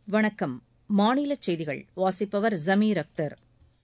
வணக்கம் மாநிலச் செய்திகள் வாசிப்பவர் ஜமீர் அக்தர்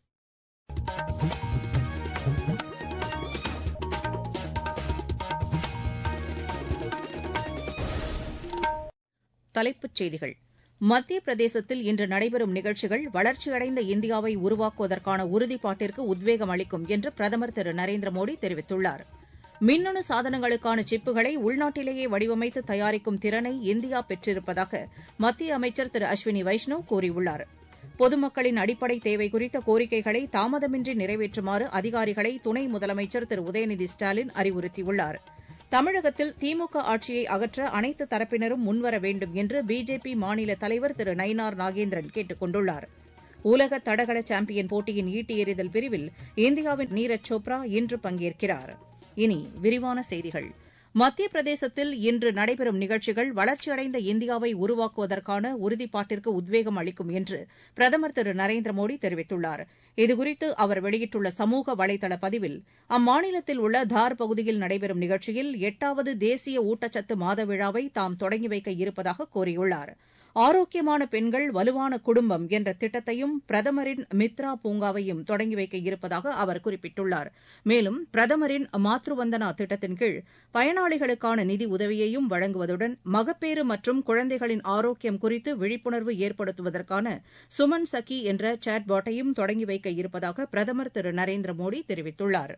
தலைப்புச் செய்திகள் மத்திய பிரதேசத்தில் இன்று நடைபெறும் நிகழ்ச்சிகள் வளர்ச்சியடைந்த இந்தியாவை உருவாக்குவதற்கான உறுதிப்பாட்டிற்கு உத்வேகம் அளிக்கும் என்று பிரதமர் திரு நரேந்திர மோடி தெரிவித்துள்ளார் மின்னணு சாதனங்களுக்கான சிப்புகளை உள்நாட்டிலேயே வடிவமைத்து தயாரிக்கும் திறனை இந்தியா பெற்றிருப்பதாக மத்திய அமைச்சர் திரு அஸ்வினி வைஷ்ணவ் கூறியுள்ளார் பொதுமக்களின் அடிப்படை தேவை குறித்த கோரிக்கைகளை தாமதமின்றி நிறைவேற்றுமாறு அதிகாரிகளை துணை முதலமைச்சர் திரு உதயநிதி ஸ்டாலின் அறிவுறுத்தியுள்ளார் தமிழகத்தில் திமுக ஆட்சியை அகற்ற அனைத்து தரப்பினரும் முன்வர வேண்டும் என்று பிஜேபி மாநில தலைவர் திரு நயினார் நாகேந்திரன் கேட்டுக் கொண்டுள்ளார் உலக தடகள சாம்பியன் போட்டியின் ஈட்டி எறிதல் பிரிவில் இந்தியாவின் நீரஜ் சோப்ரா இன்று பங்கேற்கிறார் இனி விரிவான செய்திகள் மத்திய பிரதேசத்தில் இன்று நடைபெறும் நிகழ்ச்சிகள் வளர்ச்சியடைந்த இந்தியாவை உருவாக்குவதற்கான உறுதிப்பாட்டிற்கு உத்வேகம் அளிக்கும் என்று பிரதமர் திரு நரேந்திர மோடி தெரிவித்துள்ளார் இதுகுறித்து அவர் வெளியிட்டுள்ள சமூக வலைதள பதிவில் அம்மாநிலத்தில் உள்ள தார் பகுதியில் நடைபெறும் நிகழ்ச்சியில் எட்டாவது தேசிய ஊட்டச்சத்து மாத விழாவை தாம் தொடங்கி வைக்க இருப்பதாக கூறியுள்ளார் ஆரோக்கியமான பெண்கள் வலுவான குடும்பம் என்ற திட்டத்தையும் பிரதமரின் மித்ரா பூங்காவையும் தொடங்கி வைக்க இருப்பதாக அவர் குறிப்பிட்டுள்ளார் மேலும் பிரதமரின் மாத்ருவந்தனா திட்டத்தின் கீழ் பயனாளிகளுக்கான நிதி உதவியையும் வழங்குவதுடன் மகப்பேறு மற்றும் குழந்தைகளின் ஆரோக்கியம் குறித்து விழிப்புணர்வு ஏற்படுத்துவதற்கான சுமன் சகி என்ற சாட்பாட்டையும் தொடங்கி வைக்க இருப்பதாக பிரதமர் திரு நரேந்திர மோடி தெரிவித்துள்ளார்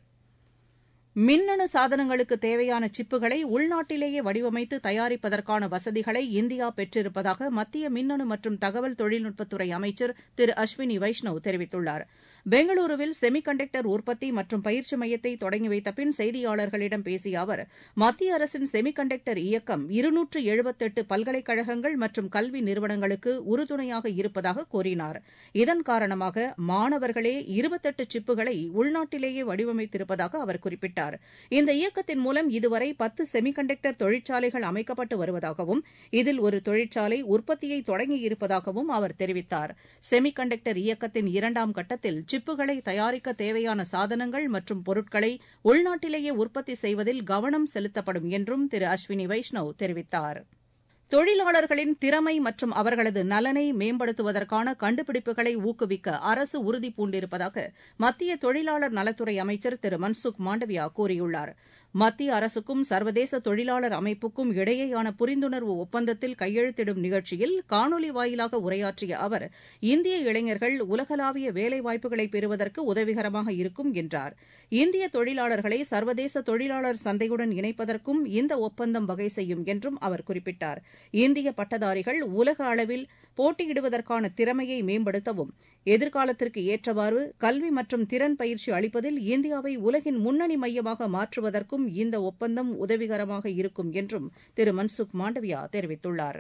மின்னணு சாதனங்களுக்கு தேவையான சிப்புகளை உள்நாட்டிலேயே வடிவமைத்து தயாரிப்பதற்கான வசதிகளை இந்தியா பெற்றிருப்பதாக மத்திய மின்னணு மற்றும் தகவல் தொழில்நுட்பத்துறை அமைச்சர் திரு அஸ்வினி வைஷ்ணவ் தெரிவித்துள்ளார் பெங்களூருவில் செமி கண்டக்டர் உற்பத்தி மற்றும் பயிற்சி மையத்தை தொடங்கி வைத்த பின் செய்தியாளர்களிடம் பேசிய அவர் மத்திய அரசின் செமி கண்டக்டர் இயக்கம் இருநூற்று எழுபத்தெட்டு பல்கலைக்கழகங்கள் மற்றும் கல்வி நிறுவனங்களுக்கு உறுதுணையாக இருப்பதாக கூறினார் இதன் காரணமாக மாணவர்களே இருபத்தெட்டு சிப்புகளை உள்நாட்டிலேயே வடிவமைத்திருப்பதாக அவர் குறிப்பிட்டார் இந்த இயக்கத்தின் மூலம் இதுவரை பத்து செமி கண்டக்டர் தொழிற்சாலைகள் அமைக்கப்பட்டு வருவதாகவும் இதில் ஒரு தொழிற்சாலை உற்பத்தியை தொடங்கியிருப்பதாகவும் அவர் தெரிவித்தார் செமி கண்டக்டர் இயக்கத்தின் இரண்டாம் கட்டத்தில் சிப்புகளை தயாரிக்க தேவையான சாதனங்கள் மற்றும் பொருட்களை உள்நாட்டிலேயே உற்பத்தி செய்வதில் கவனம் செலுத்தப்படும் என்றும் திரு அஸ்வினி வைஷ்ணவ் தெரிவித்தார் தொழிலாளர்களின் திறமை மற்றும் அவர்களது நலனை மேம்படுத்துவதற்கான கண்டுபிடிப்புகளை ஊக்குவிக்க அரசு உறுதிபூண்டிருப்பதாக மத்திய தொழிலாளர் நலத்துறை அமைச்சர் திரு மன்சுக் மாண்டவியா கூறியுள்ளார் மத்திய அரசுக்கும் சர்வதேச தொழிலாளர் அமைப்புக்கும் இடையேயான புரிந்துணர்வு ஒப்பந்தத்தில் கையெழுத்திடும் நிகழ்ச்சியில் காணொலி வாயிலாக உரையாற்றிய அவர் இந்திய இளைஞர்கள் உலகளாவிய வேலைவாய்ப்புகளை பெறுவதற்கு உதவிகரமாக இருக்கும் என்றார் இந்திய தொழிலாளர்களை சர்வதேச தொழிலாளர் சந்தையுடன் இணைப்பதற்கும் இந்த ஒப்பந்தம் வகை செய்யும் என்றும் அவர் குறிப்பிட்டார் இந்திய பட்டதாரிகள் உலக அளவில் போட்டியிடுவதற்கான திறமையை மேம்படுத்தவும் எதிர்காலத்திற்கு ஏற்றவாறு கல்வி மற்றும் திறன் பயிற்சி அளிப்பதில் இந்தியாவை உலகின் முன்னணி மையமாக மாற்றுவதற்கும் இந்த ஒப்பந்தம் உதவிகரமாக இருக்கும் என்றும் திரு மன்சுக் மாண்டவியா தெரிவித்துள்ளார்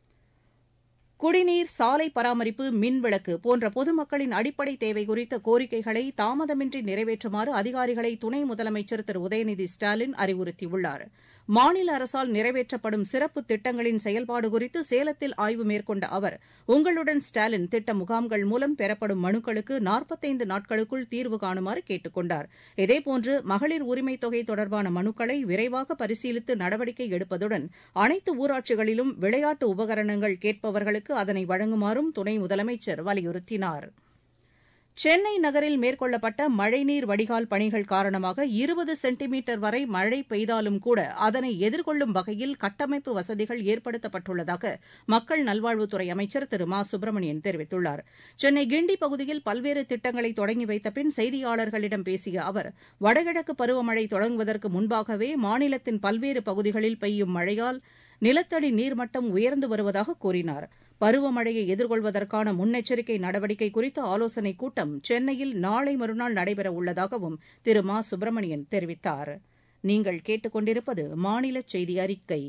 குடிநீர் சாலை பராமரிப்பு மின்விளக்கு போன்ற பொதுமக்களின் அடிப்படை தேவை குறித்த கோரிக்கைகளை தாமதமின்றி நிறைவேற்றுமாறு அதிகாரிகளை துணை முதலமைச்சர் திரு உதயநிதி ஸ்டாலின் அறிவுறுத்தியுள்ளார் மாநில அரசால் நிறைவேற்றப்படும் சிறப்பு திட்டங்களின் செயல்பாடு குறித்து சேலத்தில் ஆய்வு மேற்கொண்ட அவர் உங்களுடன் ஸ்டாலின் திட்ட முகாம்கள் மூலம் பெறப்படும் மனுக்களுக்கு நாற்பத்தைந்து நாட்களுக்குள் தீர்வு காணுமாறு கேட்டுக் கொண்டார் இதேபோன்று மகளிர் உரிமைத் தொகை தொடர்பான மனுக்களை விரைவாக பரிசீலித்து நடவடிக்கை எடுப்பதுடன் அனைத்து ஊராட்சிகளிலும் விளையாட்டு உபகரணங்கள் கேட்பவர்களுக்கு அதனை வழங்குமாறும் துணை முதலமைச்சர் வலியுறுத்தினார் சென்னை நகரில் மேற்கொள்ளப்பட்ட மழைநீர் வடிகால் பணிகள் காரணமாக இருபது சென்டிமீட்டர் வரை மழை பெய்தாலும் கூட அதனை எதிர்கொள்ளும் வகையில் கட்டமைப்பு வசதிகள் ஏற்படுத்தப்பட்டுள்ளதாக மக்கள் நல்வாழ்வுத்துறை அமைச்சர் திரு மா சுப்பிரமணியன் தெரிவித்துள்ளார் சென்னை கிண்டி பகுதியில் பல்வேறு திட்டங்களை தொடங்கி வைத்த பின் செய்தியாளர்களிடம் பேசிய அவர் வடகிழக்கு பருவமழை தொடங்குவதற்கு முன்பாகவே மாநிலத்தின் பல்வேறு பகுதிகளில் பெய்யும் மழையால் நிலத்தடி நீர்மட்டம் உயர்ந்து வருவதாக கூறினார் பருவமழையை எதிர்கொள்வதற்கான முன்னெச்சரிக்கை நடவடிக்கை குறித்த ஆலோசனைக் கூட்டம் சென்னையில் நாளை மறுநாள் நடைபெற உள்ளதாகவும் திரு மா சுப்பிரமணியன் தெரிவித்தார் நீங்கள் கேட்டுக்கொண்டிருப்பது மாநில செய்தி அறிக்கை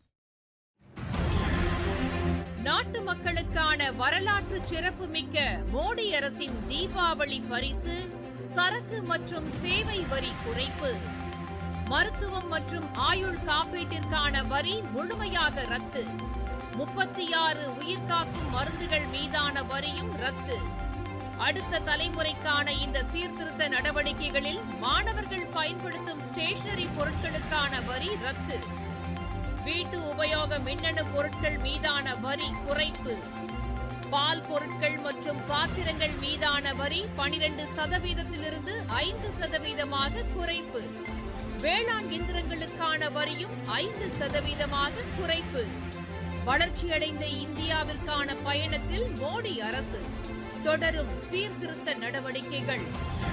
நாட்டு மக்களுக்கான வரலாற்று சிறப்புமிக்க மோடி அரசின் தீபாவளி பரிசு சரக்கு மற்றும் சேவை வரி குறைப்பு மருத்துவம் மற்றும் ஆயுள் காப்பீட்டிற்கான வரி முழுமையாக ரத்து முப்பத்தி ஆறு உயிர்காக்கும் மருந்துகள் மீதான வரியும் ரத்து அடுத்த தலைமுறைக்கான இந்த சீர்திருத்த நடவடிக்கைகளில் மாணவர்கள் பயன்படுத்தும் ஸ்டேஷனரி பொருட்களுக்கான வரி ரத்து வீட்டு உபயோக மின்னணு பொருட்கள் மீதான வரி குறைப்பு பால் பொருட்கள் மற்றும் பாத்திரங்கள் மீதான வரி பனிரெண்டு சதவீதத்திலிருந்து ஐந்து சதவீதமாக குறைப்பு வேளாண் இயந்திரங்களுக்கான வரியும் ஐந்து சதவீதமாக குறைப்பு வளர்ச்சியடைந்த இந்தியாவிற்கான பயணத்தில் மோடி அரசு தொடரும் சீர்திருத்த நடவடிக்கைகள்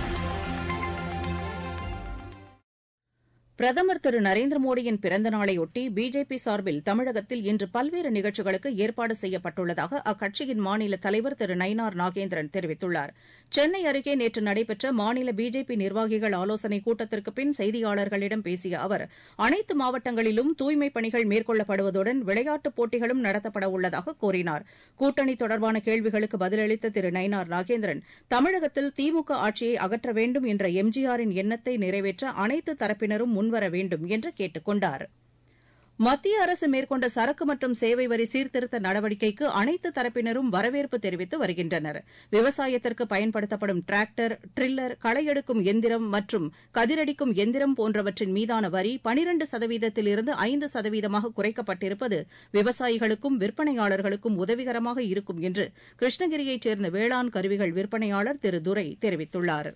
பிரதமர் திரு நரேந்திர மோடியின் பிறந்த நாளையொட்டி பிஜேபி சார்பில் தமிழகத்தில் இன்று பல்வேறு நிகழ்ச்சிகளுக்கு ஏற்பாடு செய்யப்பட்டுள்ளதாக அக்கட்சியின் மாநில தலைவர் திரு நயினார் நாகேந்திரன் தெரிவித்துள்ளார் சென்னை அருகே நேற்று நடைபெற்ற மாநில பிஜேபி நிர்வாகிகள் ஆலோசனைக் கூட்டத்திற்கு பின் செய்தியாளர்களிடம் பேசிய அவர் அனைத்து மாவட்டங்களிலும் தூய்மைப் பணிகள் மேற்கொள்ளப்படுவதுடன் விளையாட்டுப் போட்டிகளும் நடத்தப்பட உள்ளதாக கூறினார் கூட்டணி தொடர்பான கேள்விகளுக்கு பதிலளித்த திரு நயினார் நாகேந்திரன் தமிழகத்தில் திமுக ஆட்சியை அகற்ற வேண்டும் என்ற எம்ஜிஆரின் எண்ணத்தை நிறைவேற்ற அனைத்து தரப்பினரும் முன்வர வேண்டும் என்று கேட்டுக் கொண்டார் மத்திய அரசு மேற்கொண்ட சரக்கு மற்றும் சேவை வரி சீர்திருத்த நடவடிக்கைக்கு அனைத்து தரப்பினரும் வரவேற்பு தெரிவித்து வருகின்றனர் விவசாயத்திற்கு பயன்படுத்தப்படும் டிராக்டர் டிரில்லர் களை எடுக்கும் எந்திரம் மற்றும் கதிரடிக்கும் எந்திரம் போன்றவற்றின் மீதான வரி பனிரண்டு சதவீதத்திலிருந்து ஐந்து சதவீதமாக குறைக்கப்பட்டிருப்பது விவசாயிகளுக்கும் விற்பனையாளர்களுக்கும் உதவிகரமாக இருக்கும் என்று கிருஷ்ணகிரியைச் சேர்ந்த வேளாண் கருவிகள் விற்பனையாளர் திரு துரை தெரிவித்துள்ளாா்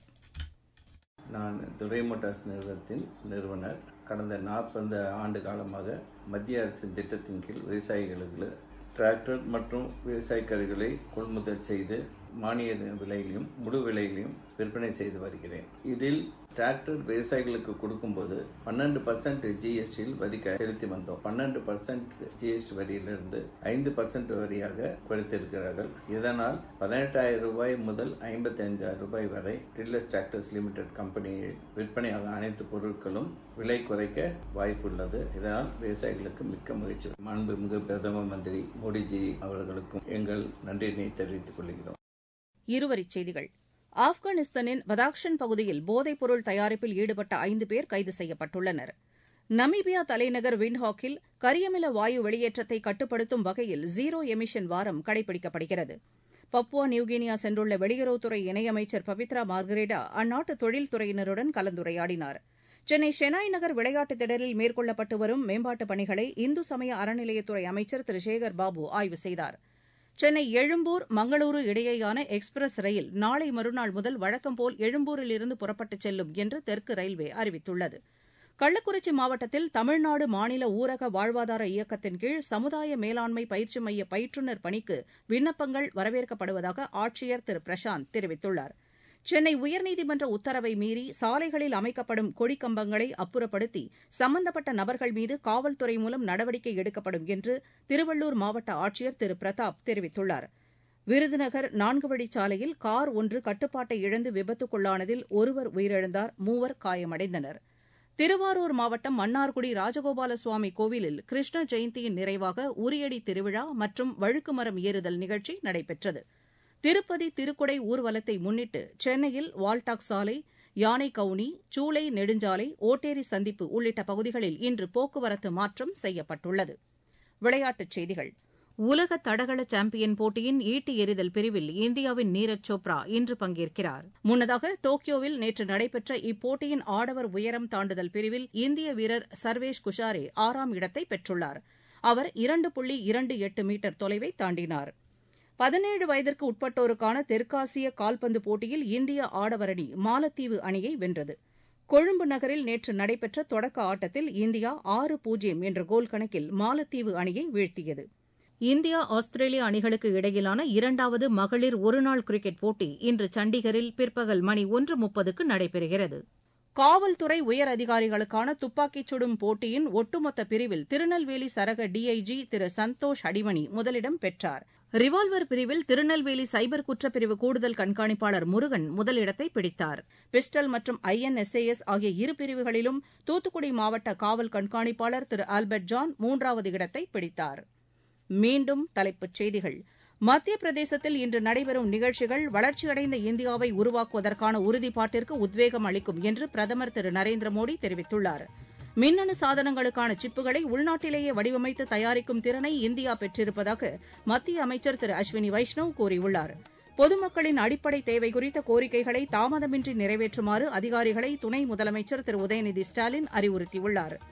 நான் துரை மோட்டார்ஸ் நிறுவனத்தின் நிறுவனர் கடந்த நாற்பது ஆண்டு காலமாக மத்திய அரசின் திட்டத்தின் கீழ் விவசாயிகளுக்கு டிராக்டர் மற்றும் விவசாய கருவிகளை கொள்முதல் செய்து மானிய விலையிலும் முழு விலையிலும் விற்பனை செய்து வருகிறேன் இதில் டிராக்டர் விவசாயிகளுக்கு கொடுக்கும்போது பன்னெண்டு பர்சன்ட் ஜிஎஸ்டியில் வரி செலுத்தி வந்தோம் பன்னெண்டு பர்சன்ட் ஜிஎஸ்டி வரியிலிருந்து ஐந்து பர்சன்ட் வரியாக குறைத்திருக்கிறார்கள் இதனால் பதினெட்டாயிரம் ரூபாய் முதல் ஐம்பத்தி ஐந்தாயிரம் ரூபாய் வரை டில்லர்ஸ் டிராக்டர்ஸ் லிமிடெட் கம்பெனியில் விற்பனையாக அனைத்து பொருட்களும் விலை குறைக்க வாய்ப்புள்ளது இதனால் விவசாயிகளுக்கு மிக்க மகிழ்ச்சி மாண்புமிகு பிரதம மந்திரி மோடிஜி அவர்களுக்கும் எங்கள் நன்றியினை தெரிவித்துக் கொள்கிறோம் இருவரிச் செய்திகள் ஆப்கானிஸ்தானின் பதாக்ஷன் பகுதியில் போதைப்பொருள் தயாரிப்பில் ஈடுபட்ட ஐந்து பேர் கைது செய்யப்பட்டுள்ளனர் நமீபியா தலைநகர் விண்ட்ஹாக்கில் கரியமில வாயு வெளியேற்றத்தை கட்டுப்படுத்தும் வகையில் ஜீரோ எமிஷன் வாரம் கடைபிடிக்கப்படுகிறது பப்புவா நியூகினியா சென்றுள்ள வெளியுறவுத்துறை இணையமைச்சர் பவித்ரா மார்கரேடா அந்நாட்டு தொழில்துறையினருடன் கலந்துரையாடினார் சென்னை ஷெனாய் நகர் விளையாட்டுத் திடலில் மேற்கொள்ளப்பட்டு வரும் மேம்பாட்டுப் பணிகளை இந்து சமய அறநிலையத்துறை அமைச்சர் திரு சேகர் பாபு ஆய்வு செய்தார் சென்னை எழும்பூர் மங்களூரு இடையேயான எக்ஸ்பிரஸ் ரயில் நாளை மறுநாள் முதல் வழக்கம்போல் எழும்பூரிலிருந்து புறப்பட்டுச் செல்லும் என்று தெற்கு ரயில்வே அறிவித்துள்ளது கள்ளக்குறிச்சி மாவட்டத்தில் தமிழ்நாடு மாநில ஊரக வாழ்வாதார இயக்கத்தின் கீழ் சமுதாய மேலாண்மை பயிற்சி மைய பயிற்றுநர் பணிக்கு விண்ணப்பங்கள் வரவேற்கப்படுவதாக ஆட்சியர் திரு பிரசாந்த் தெரிவித்துள்ளார் சென்னை உயர்நீதிமன்ற உத்தரவை மீறி சாலைகளில் அமைக்கப்படும் கொடிக்கம்பங்களை அப்புறப்படுத்தி சம்பந்தப்பட்ட நபர்கள் மீது காவல்துறை மூலம் நடவடிக்கை எடுக்கப்படும் என்று திருவள்ளூர் மாவட்ட ஆட்சியர் திரு பிரதாப் தெரிவித்துள்ளார் விருதுநகர் நான்கு வழிச்சாலையில் கார் ஒன்று கட்டுப்பாட்டை இழந்து விபத்துக்குள்ளானதில் ஒருவர் உயிரிழந்தார் மூவர் காயமடைந்தனர் திருவாரூர் மாவட்டம் மன்னார்குடி ராஜகோபால சுவாமி கோவிலில் கிருஷ்ண ஜெயந்தியின் நிறைவாக உரியடி திருவிழா மற்றும் வழுக்குமரம் ஏறுதல் நிகழ்ச்சி நடைபெற்றது திருப்பதி திருக்குடை ஊர்வலத்தை முன்னிட்டு சென்னையில் வால்டாக் சாலை யானைக்கவுனி சூளை நெடுஞ்சாலை ஓட்டேரி சந்திப்பு உள்ளிட்ட பகுதிகளில் இன்று போக்குவரத்து மாற்றம் செய்யப்பட்டுள்ளது விளையாட்டுச் செய்திகள் உலக தடகள சாம்பியன் போட்டியின் ஈட்டி எறிதல் பிரிவில் இந்தியாவின் நீரஜ் சோப்ரா இன்று பங்கேற்கிறார் முன்னதாக டோக்கியோவில் நேற்று நடைபெற்ற இப்போட்டியின் ஆடவர் உயரம் தாண்டுதல் பிரிவில் இந்திய வீரர் சர்வேஷ் குஷாரே ஆறாம் இடத்தை பெற்றுள்ளார் அவர் இரண்டு புள்ளி இரண்டு எட்டு மீட்டர் தொலைவை தாண்டினார் பதினேழு வயதிற்கு உட்பட்டோருக்கான தெற்காசிய கால்பந்து போட்டியில் இந்திய ஆடவர் அணி மாலத்தீவு அணியை வென்றது கொழும்பு நகரில் நேற்று நடைபெற்ற தொடக்க ஆட்டத்தில் இந்தியா ஆறு பூஜ்ஜியம் என்ற கோல் கணக்கில் மாலத்தீவு அணியை வீழ்த்தியது இந்தியா ஆஸ்திரேலியா அணிகளுக்கு இடையிலான இரண்டாவது மகளிர் ஒருநாள் கிரிக்கெட் போட்டி இன்று சண்டிகரில் பிற்பகல் மணி ஒன்று முப்பதுக்கு நடைபெறுகிறது காவல்துறை உயர் அதிகாரிகளுக்கான துப்பாக்கிச் சுடும் போட்டியின் ஒட்டுமொத்த பிரிவில் திருநெல்வேலி சரக டிஐஜி திரு சந்தோஷ் அடிமணி முதலிடம் பெற்றார் ரிவால்வர் பிரிவில் திருநெல்வேலி சைபர் குற்றப்பிரிவு கூடுதல் கண்காணிப்பாளர் முருகன் முதலிடத்தை பிடித்தார் பிஸ்டல் மற்றும் ஐஎன்எஸ்ஏஎஸ் ஆகிய இரு பிரிவுகளிலும் தூத்துக்குடி மாவட்ட காவல் கண்காணிப்பாளர் திரு ஆல்பர்ட் ஜான் மூன்றாவது இடத்தை பிடித்தார் மீண்டும் தலைப்புச் செய்திகள் மத்திய பிரதேசத்தில் இன்று நடைபெறும் நிகழ்ச்சிகள் வளர்ச்சியடைந்த இந்தியாவை உருவாக்குவதற்கான உறுதிப்பாட்டிற்கு உத்வேகம் அளிக்கும் என்று பிரதமர் திரு நரேந்திர மோடி தெரிவித்துள்ளார் மின்னணு சாதனங்களுக்கான சிப்புகளை உள்நாட்டிலேயே வடிவமைத்து தயாரிக்கும் திறனை இந்தியா பெற்றிருப்பதாக மத்திய அமைச்சர் திரு அஸ்வினி வைஷ்ணவ் கூறியுள்ளார் பொதுமக்களின் அடிப்படை தேவை குறித்த கோரிக்கைகளை தாமதமின்றி நிறைவேற்றுமாறு அதிகாரிகளை துணை முதலமைச்சர் திரு உதயநிதி ஸ்டாலின் அறிவுறுத்தியுள்ளார்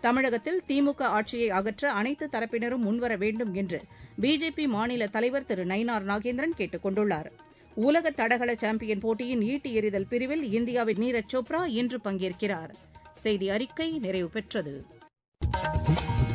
தமிழகத்தில் திமுக ஆட்சியை அகற்ற அனைத்து தரப்பினரும் முன்வர வேண்டும் என்று பிஜேபி மாநில தலைவர் திரு நயினார் நாகேந்திரன் கேட்டுக் கொண்டுள்ளார் உலக தடகள சாம்பியன் போட்டியின் ஈட்டி எறிதல் பிரிவில் இந்தியாவின் நீரஜ் சோப்ரா இன்று பங்கேற்கிறார் செய்தி அறிக்கை நிறைவு பெற்றது